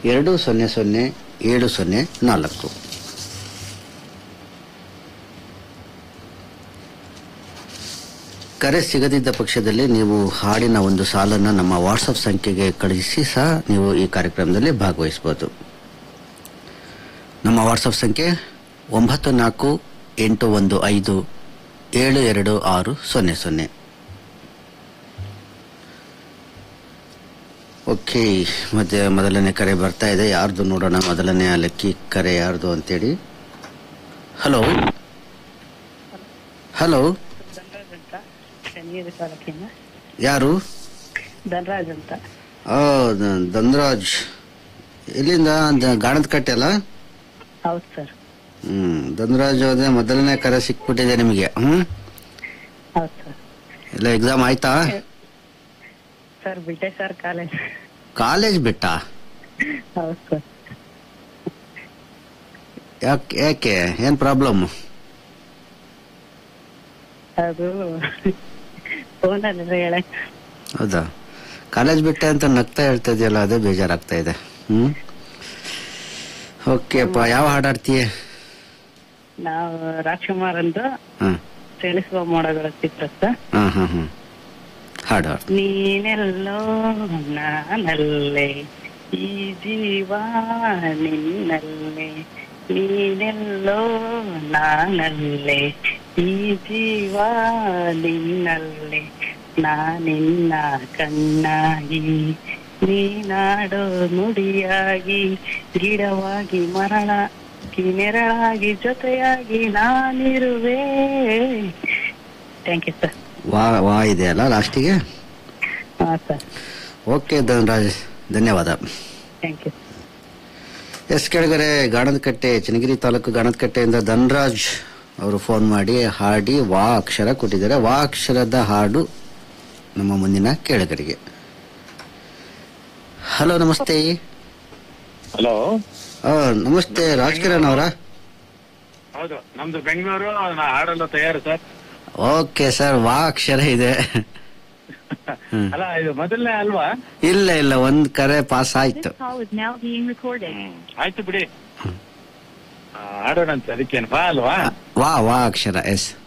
ಎರಡು ಸೊನ್ನೆ ಸೊನ್ನೆ ಏಳು ಸೊನ್ನೆ ನಾಲ್ಕು ಕರೆ ಸಿಗದಿದ್ದ ಪಕ್ಷದಲ್ಲಿ ನೀವು ಹಾಡಿನ ಒಂದು ಸಾಲನ್ನು ನಮ್ಮ ವಾಟ್ಸಪ್ ಸಂಖ್ಯೆಗೆ ಕಳುಹಿಸಿ ಸಹ ನೀವು ಈ ಕಾರ್ಯಕ್ರಮದಲ್ಲಿ ಭಾಗವಹಿಸಬಹುದು ನಮ್ಮ ವಾಟ್ಸಪ್ ಸಂಖ್ಯೆ ಒಂಬತ್ತು ನಾಲ್ಕು ಎಂಟು ಒಂದು ಐದು ಏಳು ಎರಡು ಆರು ಸೊನ್ನೆ ಸೊನ್ನೆ ಓಕೆ ಮತ್ತೆ ಮೊದಲನೇ ಕರೆ ಬರ್ತಾ ಇದೆ ಯಾರ್ದು ನೋಡೋಣ ಮೊದಲನೇ ಲಕ್ಕಿ ಕರೆ ಯಾರ್ದು ಅಂತೇಳಿ ಹಲೋ ಹಲೋ ಧನರಾಜ್ ಅಂತ ಶನಿಯರಿ ತಾಲೂಕಿನ ಯಾರು ಧನರಾಜ್ ಅಂತ ಆ, ದ- ಧನ್ರಾಜ್ ಎಲ್ಲಿಂದ ದ- ಗಾಣದ ಕಟ್ಟೆ ಅಲ್ಲ ಹೌದು ಸರ್ ಹ್ಮ್ ಧನ್ರಾಜ್ ಅದೇ ಮೊದಲನೇ ಕರೆ ಸಿಕ್ಬಿಟ್ಟಿದೆ ನಿಮಗೆ ಹ್ಮ್ ಹೌದು ಸರ್ ಎಲ್ಲ ಎಕ್ಸಾಮ್ ಆಯ್ತಾ ಸರ್ ಬಿಟ್ಟೆ ಸರ್ ಕಾಲೇಜ್ ಕಾಲೇಜ್ ಬಿಟ್ಟ ಹೌದು ಸರ್ ಯಾಕೆ ಯಾಕೆ ಏನ್ ಪ್ರಾಬ್ಲಮ್ ಅದು ಫೋನಲ್ಲಿ ಹೇಳಕ್ ಹೌದಾ ಕಾಲೇಜ್ ಬಿಟ್ಟೆ ಅಂತ ನಗ್ತಾ ಹೇಳ್ತಾ ಇದೆಯಲ್ಲ ಅದೇ ಬೇಜಾರಾಗ್ತಾ ಇದೆ ಹ್ಮ್ ಓಕೆ ಅಪ್ಪ ಯಾವ ಹಾಡಾಡ್ತೀಯ ನಾವು ರಾಜ್ಕುಮಾರ್ ಅಂದು ಹ್ಮ್ ತಿಳಿಸುವ ಮೋಡಗಳ ಚಿತ್ರ ಸರ್ ಹ್ಮ್ ಹ್ಮ್ ಹ್ಮ್ ಹಾಡು ಹಾಡು ನೀನೆಲ್ಲೋ ನಾನಲ್ಲೇ ಈ ಜೀವ ನಿನ್ನಲ್ಲೇ ನೀನೆಲ್ಲೋ ನಾನಲ್ಲೇ ಈ ಜೀವ ನಿನ್ನಲ್ಲೇ ನಾನಿನ್ನ ಕಣ್ಣಾಗಿ ನೀನಾಡೋ ನುಡಿಯಾಗಿ ಗಿಡವಾಗಿ ಮರಳಾಗಿ ನೆರಳಾಗಿ ಜೊತೆಯಾಗಿ ನಾನಿರುವೆ ಥ್ಯಾಂಕ್ ಯು ಸರ್ ವಾ ವಾ ಇದೆ ಅಲ್ಲ ಲಾಸ್ಟಿಗೆ ಹಾ ಸರ್ ಓಕೆ ಧನ್ರಾಜ್ ಧನ್ಯವಾದ ಥ್ಯಾಂಕ್ ಯು ಎಸ್ ಕೆಳಗರೆ ಗಾಣದಕಟ್ಟೆ ಚನ್ನಗಿರಿ ತಾಲೂಕು ಗಾಣದಕಟ್ಟೆಯಿಂದ ಧನ್ರಾಜ್ ಅವರು ಫೋನ್ ಮಾಡಿ ಹಾಡಿ ವಾ ಅಕ್ಷರ ಕೊಟ್ಟಿದ್ದಾರೆ ವಾ ಅಕ್ಷರದ ಹಾಡು ನಮ್ಮ ಮುಂದಿನ ಕೆಳಗರಿಗೆ ಹಲೋ ನಮಸ್ತೆ ಹಲೋ ಆ, ನಮಸ್ತೆ ರಾಜ್ಕಿರಣ್ ಅವರ ಹೌದು ನಮ್ದು ಬೆಂಗಳೂರು ಹಾಡಲು ತಯಾರು ಸರ್ ಓಕೆ ಸರ್ ವಾ ಅಕ್ಷರ ಇದೆ ಹ್ಮ್. ಅಲ್ಲ ಇದು ಮೊದಲನೇ ಅಲ್ವಾ ಇಲ್ಲ ಇಲ್ಲ ಒಂದ್ ಕರೆ ಪಾಸ್ ಆಯ್ತು This call is now being recorded. ಆಯ್ತು ಬಿಡಿ ಆ, ಹಾಡೋಣಂತೆ ಅದಕ್ಕೇನು ಬಾ ಅಲ್ವಾ ವಾ ವಾ ಅಕ್ಷರ ಎಸ್